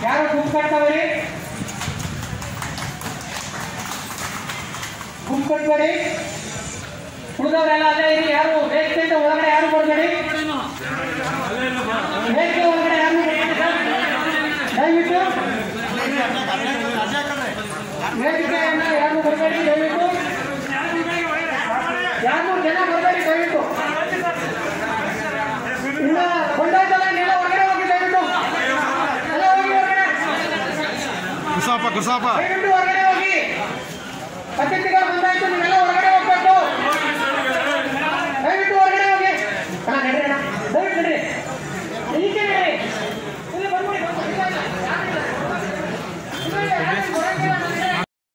ಯಾರು ಗುಂಪು ಕಟ್ತಾವ್ರಿ ಗುಂಪು ಕಟ್ಬೇಡಿ ಉಳಿದವರೆಲ್ಲ ಅಲ್ಲೇ ಇರಿ ಯಾರು ವೇದಿಕೆಯಿಂದ ಒಳಗಡೆ ಯಾರು ಬರಬೇಡಿ ವೇದಿಕೆ ಒಳಗಡೆ ಯಾರು ಬರ್ಬೇಡಿ ಸರ್. ದಯವಿಟ್ಟು ವೇದಿಕೆಯನ್ನ ಯಾರು ಬರಬೇಡಿ ದಯವಿಟ್ಟು ಯಾರು ಜನ ಬರಬೇಡಿ ದಯವಿಟ್ಟು ಇನ್ನ ಕೊಂಡೋಯ್ತಲ್ಲ ನೀವೆಲ್ಲ ಹೊರಗಡೆ ಹೋಗಿ ದಯವಿಟ್ಟು ಎಲ್ಲ ಹೋಗಿ ಹೊರಗಡೆ ಕುಸಾಪ ಕುಸಾಪ ದಯವಿಟ್ಟು ಹೊರಗಡೆ ಹೋಗಿ ಅತಿಥಿಗಳು ಬಂದಾಯ್ತು ನೀವೆಲ್ಲ ಹೊರಗಡೆ ಹೋಗ್ಬೇಕು ದಯವಿಟ್ಟು ಹೊರಗಡೆ ಹೋಗಿ ಅಣ್ಣ ನಡ್ರಿ ಅಣ್ಣ ದಯವಿಟ್ಟು ನಡ್ರಿ ಈಚೆ ನಡ್ರಿ ಇಲ್ಲಿ ಬಂದ್ಬಿಡಿ ಬಂದ್ಬಿಡಿ ಇಲ್ಲ, ಇಲ್ಲ, ಯಾರಿಲ್ಲ. ಇಲ್ಲ, ಇಲ್ಲ, ಯಾರಿಗೂ ಬರಂಗಿಲ್ಲ ನಮ್ಗೆ.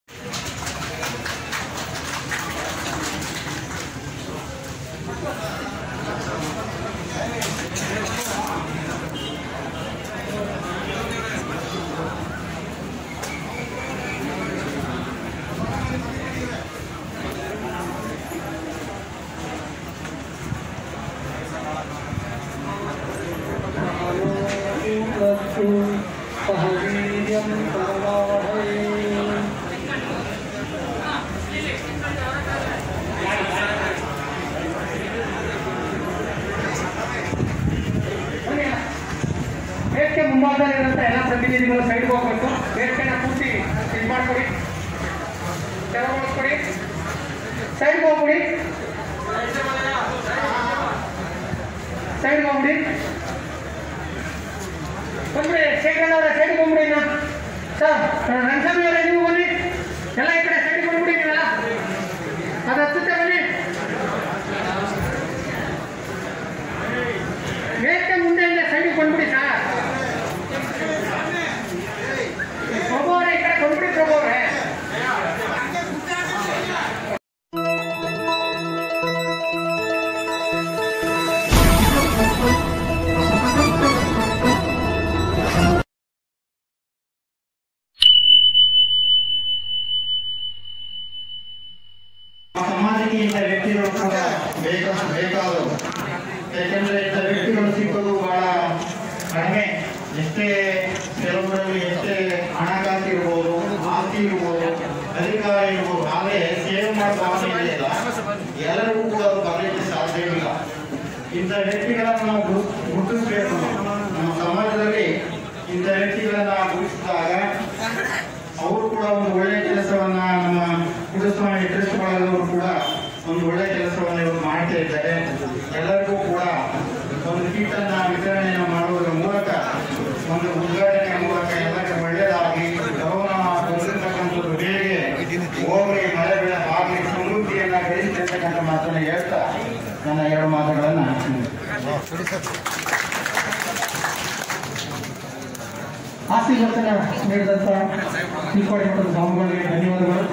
ವೇದಿಕೆ ಮುಂಭಾಗದಲ್ಲಿರುವಂಥ ಎಲ್ಲ ಪ್ರತಿನಿಧಿಗಳು ಸೈಡ್ಗೆ ಹೋಗ್ಬೇಕು ವೇದಿಕೆನ ಪೂರ್ತಿ ಇದು ಮಾಡ್ಕೊಡಿ ತೆರವುಗೊಳಿಸ್ಕೊಡಿ ಸೈಡ್ಗೆ ಹೋಗ್ಬಿಡಿ ಸೈಡ್ಗೆ ಹೋಗ್ಬಿಡಿ ಬಂದ್ಬಿಡಿ ಶೇಖರಣ್ಣ ಅವರ ಸೈಡ್ಗೆ ಬಂದ್ಬಿಡಿ ಇನ್ನ ಸರ್ ರಂಗಸ್ವಾಮಿ ಅವರೇ ನೀವು ಬನ್ನಿ ಎಲ್ಲ ಈ ಕಡೆ ಸೈಡ್ಗೆ ಬಂದ್ಬಿಡಿ ನೀವೆಲ್ಲ ಅದು ಹತ್ತುತ್ತೆ ಬನ್ನಿ ವೇದಿಕೆ ಮುಂದೆಯಿಂದ ಸೈಡಿಗೆ ಬಂದ್ಬಿಡಿ ಸರ್ ಪ್ರಭು ಅವರೇ ಈ ಕಡೆ ಬಂದ್ಬಿಡಿ ಪ್ರಭು ಅವರೇ ಸಮಾಜಕ್ಕೆ ಇಂಥ ವ್ಯಕ್ತಿಗಳು ಕೂಡ ಬೇಕಾದ ಬೇಕಾದವು ಯಾಕೆಂದ್ರೆ ಇಂಥ ವ್ಯಕ್ತಿಗಳು ಸಿಗೋದು ಬಹಳ ಕಡಿಮೆ ಎಷ್ಟೇ ಕೆಲವರಲ್ಲಿ ಎಷ್ಟೇ ಹಣಕಾಸು ಇರ್ಬೋದು ಆಸ್ತಿ ಇರ್ಬೋದು ಅಧಿಕಾರ ಇರ್ಬೋದು ಆದರೆ ಸೇವೆ ಮಾಡೋ ಭಾವನೆ ಇದೆಯಲ್ಲ ಎಲ್ಲರಿಗೂ ಕೂಡ ಅದು ಬರಲಿಕ್ಕೆ ಸಾಧ್ಯವಿಲ್ಲ ಇಂಥ ವ್ಯಕ್ತಿಗಳನ್ನು ನಾವು ಗುರು- ಗುರುತಿಸಬೇಕು ನಮ್ಮ ಸಮಾಜದಲ್ಲಿ ಇಂಥ ವ್ಯಕ್ತಿಗಳನ್ನ ಗುರುತಿಸಿದಾಗ ಅವರು ಕೂಡ ಒಂದು ಒಳ್ಳೆಯ ಕೆಲಸವನ್ನ ನಮ್ಮ ಕುಟುಂಬ ಟ್ರಸ್ಟ್ ಬಳಗದವರು ಕೂಡ ಒಂದು ಒಳ್ಳೆಯ ಕೆಲಸವನ್ನ ಇವರು ಮಾಡ್ತಾ ಇದ್ದಾರೆ ಎಲ್ಲರಿಗೂ ಕೂಡ ಒಂದು ಕೀಟನ್ನ ವಿತರಣೆಯನ್ನು ಮಾಡುವುದರ ಮೂಲಕ ಒಂದು ಉದ್ಘಾಟನೆಯ ಮೂಲಕ ಎಲ್ಲರಿಗೂ ಒಳ್ಳೆಯದಾಗಿ ಗೌರವ ಬಂದಿರತಕ್ಕಂಥದ್ದು ಬೇರೆ ಹೋಗಲಿ ಮಳೆ ಬೆಳೆ ಆಗಲಿ ಸಮೃದ್ಧಿಯನ್ನ ಗಳಿಸಿರ್ತಕ್ಕಂಥ ಮಾತನ್ನು ಹೇಳ್ತಾ ನನ್ನ ಎರಡು ಮಾತುಗಳನ್ನ ಆಶೀರ್ವಚನ ನೀಡಿದಂಥ ತಿಳ್ಕೊಳ್ಳಿ ಮಠದ ಸ್ವಾಮಿಗಳಿಗೆ ಧನ್ಯವಾದಗಳು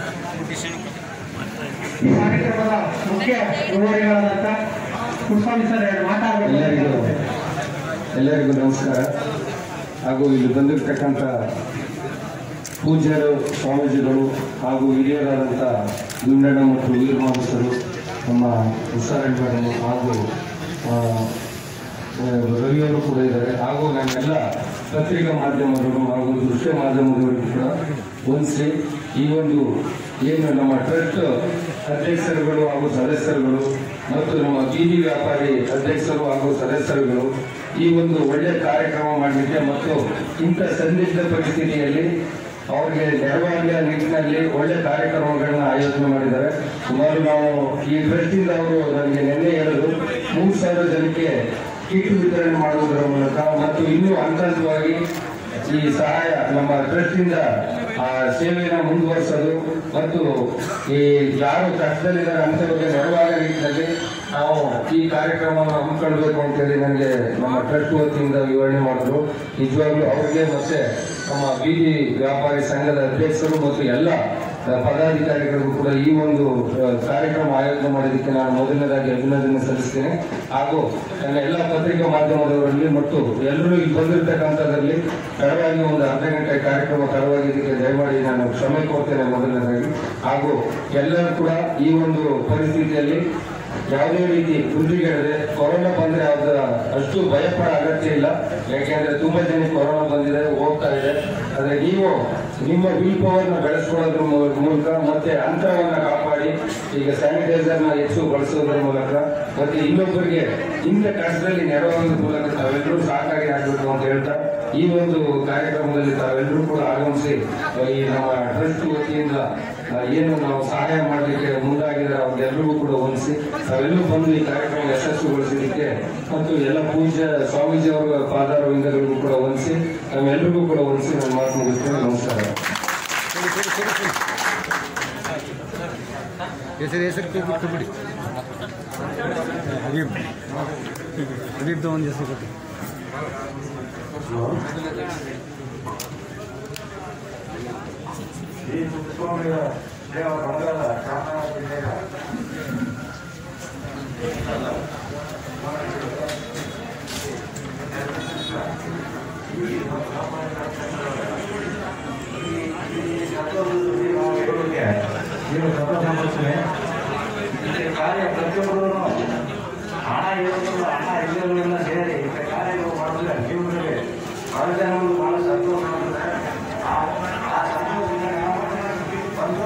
ಈ ಕಾರ್ಯಕ್ರಮದ ಮುಖ್ಯ ರೂವಾರಿಗಳಾದಂಥ ಕುಸ್ವಾಮಿ ಸರ್ ಎರಡು ಎಲ್ಲರಿಗೂ ಮಾತಾಡಬೇಕು ಎಲ್ಲರಿಗೂ ನಮಸ್ಕಾರ ಹಾಗೂ ಇಲ್ಲಿ ಬಂದಿರತಕ್ಕಂಥ ಪೂಜ್ಯರು ಸ್ವಾಮೀಜಿಗಳು ಹಾಗೂ ಹಿರಿಯರಾದಂಥ ಗುಂಡಣ್ಣ ಮತ್ತು ವೀರಮಾನಸರು ನಮ್ಮ ಉಷಾರಾಣಿ ಮೇಡಮ್ ಹಾಗೂ ಆ, ಆ, ರವಿಯವರು ಕೂಡ ಇದ್ದಾರೆ ಹಾಗೂ ನನ್ನೆಲ್ಲ ಪತ್ರಿಕಾ ಮಾಧ್ಯಮದವರು ಹಾಗೂ ದೃಶ್ಯ ಮಾಧ್ಯಮದವರಿಗೂ ಕೂಡ ಹೊಂದಿಸಿ ಈ ಒಂದು ಏನು ನಮ್ಮ ಟ್ರಸ್ಟ್ ಅಧ್ಯಕ್ಷರುಗಳು ಹಾಗೂ ಸದಸ್ಯರುಗಳು ಮತ್ತು ನಮ್ಮ ಬೀದಿ ವ್ಯಾಪಾರಿ ಅಧ್ಯಕ್ಷರು ಹಾಗೂ ಸದಸ್ಯರುಗಳು ಈ ಒಂದು ಒಳ್ಳೆಯ ಕಾರ್ಯಕ್ರಮ ಮಾಡಲಿಕ್ಕೆ ಮತ್ತು ಇಂಥ ಸಂದಿಗ್ಧ ಪರಿಸ್ಥಿತಿಯಲ್ಲಿ ಅವರಿಗೆ ನೆರವಾಗುವ ನಿಟ್ಟಿನಲ್ಲಿ ಒಳ್ಳೆ ಕಾರ್ಯಕ್ರಮಗಳನ್ನ ಆಯೋಜನೆ ಮಾಡಿದ್ದಾರೆ ಸುಮಾರು ನಾವು ಈ ಟ್ರಸ್ಟಿಂದ ಅವರು ನನಗೆ ನಿನ್ನೆ ಹೇಳಿದ್ರು ಮೂರು ಸಾವಿರ ಜನಕ್ಕೆ ಕಿಟ್ ವಿತರಣೆ ಮಾಡುವುದರ ಮೂಲಕ ಮತ್ತು ಇನ್ನೂ ಹಂತ ಹಂತವಾಗಿ ಈ ಸಹಾಯ ನಮ್ಮ ಟ್ರಸ್ಟಿಂದ ಆ ಸೇವೆಯನ್ನು ಮುಂದುವರಿಸೋದು ಮತ್ತು ಈ ಯಾರು ಕಷ್ಟದಲ್ಲಿದ್ದಾರೆ ಅಂಥವ್ರಿಗೆ ನೆರವಾದ ನಿಟ್ಟಿನಲ್ಲಿ ನಾವು ಈ ಕಾರ್ಯಕ್ರಮವನ್ನು ಹಮ್ಮಿಕೊಳ್ಬೇಕು ಅಂತೇಳಿ ನನಗೆ ನಮ್ಮ ಟ್ರಸ್ಟ್ ವತಿಯಿಂದ ವಿವರಣೆ ಮಾಡಿದ್ರು ನಿಜವಾಗ್ಲೂ ಅವ್ರಿಗೆ ಮತ್ತೆ ನಮ್ಮ ಬೀದಿ ವ್ಯಾಪಾರಿ ಸಂಘದ ಅಧ್ಯಕ್ಷರು ಮತ್ತು ಎಲ್ಲ ಪದಾಧಿಕಾರಿಗಳಿಗೂ ಕೂಡ ಈ ಒಂದು ಆ, ಕಾರ್ಯಕ್ರಮ ಆಯೋಜನೆ ಮಾಡೋದಕ್ಕೆ ನಾನು ಮೊದಲನೇದಾಗಿ ಅಭಿನಂದನೆ ಸಲ್ಲಿಸ್ತೇನೆ ಹಾಗೂ ನನ್ನ ಎಲ್ಲ ಪತ್ರಿಕಾ ಮಾಧ್ಯಮದವರಲ್ಲಿ ಮತ್ತು ಎಲ್ಲರೂ ಇಲ್ಲಿ ಬಂದಿರತಕ್ಕಂಥದ್ರಲ್ಲಿ ತಡವಾಗಿ ಒಂದು ಅರ್ಧ ಗಂಟೆ ಕಾರ್ಯಕ್ರಮ ತಡವಾಗಿದ್ದಕ್ಕೆ ದಯಮಾಡಿ ನಾನು ಕ್ಷಮೆ ಕೋರ್ತೇನೆ ಮೊದಲನೇದಾಗಿ ಹಾಗೂ ಎಲ್ಲರೂ ಕೂಡ ಈ ಒಂದು ಪರಿಸ್ಥಿತಿಯಲ್ಲಿ ಯಾವುದೇ ರೀತಿ ಕುಂದಿಗೆಡದೆ ಕೊರೋನಾ ಬಂದ್ರೆ ಅದರ ಅಷ್ಟು ಭಯಪಡ ಅಗತ್ಯ ಇಲ್ಲ ಯಾಕೆಂದ್ರೆ ತುಂಬಾ ಜನ ಕೊರೋನಾ ಬಂದಿದೆ ಹೋಗ್ತಾ ಇದೆ ಆದ್ರೆ ನೀವು ನಿಮ್ಮ ವಿಲ್ ಪವರ್ ನ ಬೆಳೆಸ್ಕೊಳ್ಳೋದ್ರ ಮೂ- ಮೂಲಕ ಮತ್ತೆ ಅಂತರವನ್ನ ಕಾಪಾಡಿ ಈಗ ಸ್ಯಾನಿಟೈಸರ್ ನ ಹೆಚ್ಚು ಬಳಸೋದ್ರ ಮೂಲಕ ಮತ್ತೆ ಇನ್ನೊಬ್ಬರಿಗೆ ಇಂಥ ಕಷ್ಟದಲ್ಲಿ ನೆರವಾಗೋದ್ರ ಮೂಲಕ ತಾವೆಲ್ಲರೂ ಸಹಕಾರಿ ಆಗಬೇಕು ಅಂತ ಹೇಳ್ತಾ ಈ ಒಂದು ಕಾರ್ಯಕ್ರಮದಲ್ಲಿ ತಾವೆಲ್ಲರೂ ಕೂಡ ಆಗಮಿಸಿ ಈ ನಮ್ಮ ಟ್ರಸ್ಟ್ ವತಿಯಿಂದ ಆ, ಏನು ನಾವು ಸಹಾಯ ಮಾಡಲಿಕ್ಕೆ ಮುಂದಾಗಿದ್ದಾರೆ ಅವ್ರಿಗೆಲ್ಲರಿಗೂ ಕೂಡ ಹೊಂದಿಸಿ ತಾವೆಲ್ಲರೂ ಬಂದು ಈ ಕಾರ್ಯಕ್ರಮ ಯಶಸ್ವಿಗೊಳಿಸಲಿಕ್ಕೆ ಮತ್ತು ಎಲ್ಲ ಪೂಜ್ಯ ಸ್ವಾಮೀಜಿ ಅವರ ಪಾದಾರವಿಂದಗಳಿಗೂ ಕೂಡ ಹೊಂದಿಸಿ ನಾವೆಲ್ಲರಿಗೂ ಕೂಡ ಹೊಂದಿಸಿ ನಾನು ಮಾತು ಮುಗಿಸ್ತೇನೆ ನಮಸ್ಕಾರ ಹೆಸರು ಹೆಸರು ಬಿಟ್ಟು ಬಿಡಿ ಹಬೀಬ್ ಹಬೀಬ್ದು ಒಂದು ಹೆಸರು ಕೊಟ್ಟು ಏನು ಸಂತೋಷ ಪಡಿಸ್ತೇವೆ ಈ ಕಾರ್ಯ ಪ್ರತಿಯೊಬ್ಬರೂ ಹಣ ಇರೋದ್ರಲ್ಲ ಹಣ ಇಲ್ಲದವರೆಲ್ಲ ಸೇರಿ ಈ ಕಾರ್ಯಗಳು ಮಾಡಿದ್ರೆ ಜೀವನದಲ್ಲಿ ಬಹಳ ಜನಗಳು ಬಹಳ ಸಂತೋಷ ಆಗುತ್ತೆ ಆ ಆ ಸಂತೋಷದಿಂದ ನಾವು ಬಂದು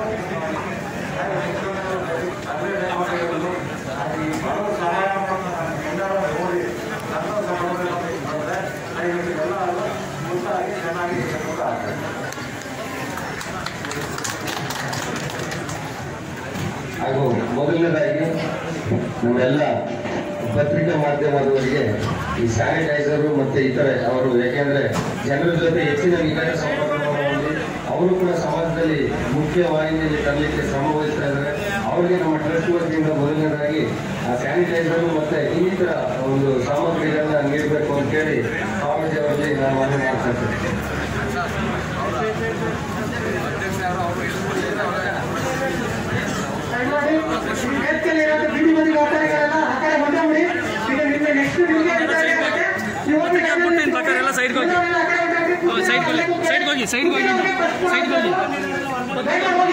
ಸರ್ವೇ ನೇಮಕಗಳು ಈ ಬಡವ ಸಹಾಯ ಮಾಡೋದು ಎಲ್ಲರೂ ನೋಡಿ ಸಂತೋಷ ಪಡಬೇಕು ಅಂತಂದ್ರೆ ದಯವಿಟ್ಟು ಎಲ್ಲರೂ ಮುಂದಾಗಿ ಚೆನ್ನಾಗಿ ಕೆಲಸ ಆಗ್ತದೆ ಹಾಗೂ ಮೊದಲನೇದಾಗಿ ನಮ್ಮೆಲ್ಲ ಪತ್ರಿಕಾ ಮಾಧ್ಯಮದವರಿಗೆ ಈ ಸ್ಯಾನಿಟೈಸರು ಮತ್ತೆ ಇತರೆ ಅವರು ಯಾಕೆಂದ್ರೆ ಜನರ ಜೊತೆ ಹೆಚ್ಚಿನ ನಿಕಟ ಸಂಪರ್ಕವನ್ನು ಹೊಂದಿ ಅವರು ಕೂಡ ಸಮಾಜದಲ್ಲಿ ಮುಖ್ಯ ವಾಹಿನಿಯಲ್ಲಿ ತರಲಿಕ್ಕೆ ಶ್ರಮ ವಹಿಸ್ತಾ ಇದ್ದಾರೆ ಅವರಿಗೆ ನಮ್ಮ ಟ್ರಸ್ಟ್ ವತಿಯಿಂದ ಮೊದಲನೇದಾಗಿ ಆ ಸ್ಯಾನಿಟೈಸರ್ ಮತ್ತೆ ಇನ್ನಿತರ ಒಂದು ಸಾಮಗ್ರಿಗಳನ್ನ ನೀಡಬೇಕು ಅಂತೇಳಿ ಸ್ವಾಮೀಜಿ ಅವರಲ್ಲಿ ನಾನು ಮನವಿ ಮಾಡ್ತಾ ಇದ್ದೇನೆ ದಯಮಾಡಿ ಈ ವೇದಿಕೆಯಲ್ಲಿ ಇರೋ ಬೀದಿ ಬದಿ ವ್ಯಾಪಾರಿಗಳೆಲ್ಲ ಆ ಕಡೆ ಹೊರಟೆ ಬಿಡಿ ಈಗ ನಿಮಗೆ ನೆಕ್ಸ್ಟ್ ನಿಮಗೆ ಸೈಡ್ಗೆ ಹೋಗಿ ಸೈಡ್ಗೆ ಹೋಗಿ ಸೈಡ್ಗೆ ಹೋಗಿ ಸೈಡ್ಗೆ ಹೋಗಿ ಸೈಡ್ಗೆ ಹೋಗಿ ಹೋಗಿ